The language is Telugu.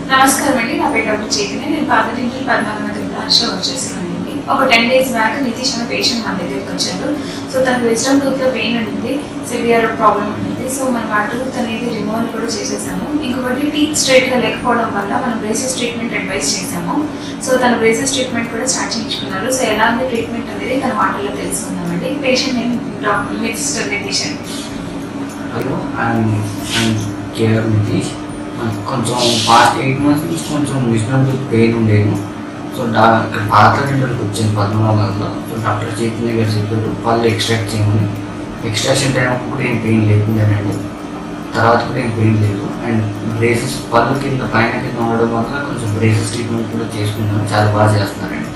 నమస్కారం అండి నా పేరు డాక్టర్ చైతన్య నేను పాదటింటి పద్నాలుగు నగర్ బ్రాంచ్లో వచ్చేసానండి ఒక టెన్ డేస్ బ్యాక్ నితీష్ అనే పేషెంట్ మన దగ్గరికి వచ్చారు సో తనకు విజ్డమ్ టూత్లో పెయిన్ ఉంటుంది సివియర్ ప్రాబ్లం ఉంటుంది సో మనం ఆ టూత్ అనేది రిమూవల్ కూడా చేసేసాము ఇంకొకటి టీత్ స్ట్రైట్గా లేకపోవడం వల్ల మనం బ్రేసెస్ ట్రీట్మెంట్ అడ్వైస్ చేసాము సో తన బ్రేసెస్ ట్రీట్మెంట్ కూడా స్టార్ట్ చేయించుకున్నారు సో ఎలాంటి ట్రీట్మెంట్ అనేది తన మాటల్లో తెలుసుకుందామండి పేషెంట్ నేను డాక్టర్ మిస్టర్ నితీష్ అండి hello and and KR Nitish నాకు కొంచెం పాస్ట్ ఎయిట్ మంత్స్ నుంచి కొంచెం విజనల్ పెయిన్ ఉండేది సో డా ఇక్కడ పాత డెంటల్కి వచ్చాను పద్మనాభ నగర్లో సో డాక్టర్ చైతన్య గారు చెప్పారు పళ్ళు ఎక్స్ట్రాక్ట్ చేయమని ఎక్స్ట్రాక్షన్ టైం కూడా ఏం పెయిన్ లేకుండానండి తర్వాత కూడా ఏం పెయిన్ లేదు అండ్ బ్రేసెస్ పళ్ళు కింద పైన కింద ఉండడం వల్ల కొంచెం బ్రేసెస్ ట్రీట్మెంట్ కూడా చేసుకున్నాను చాలా బాగా చేస్తున్నారండి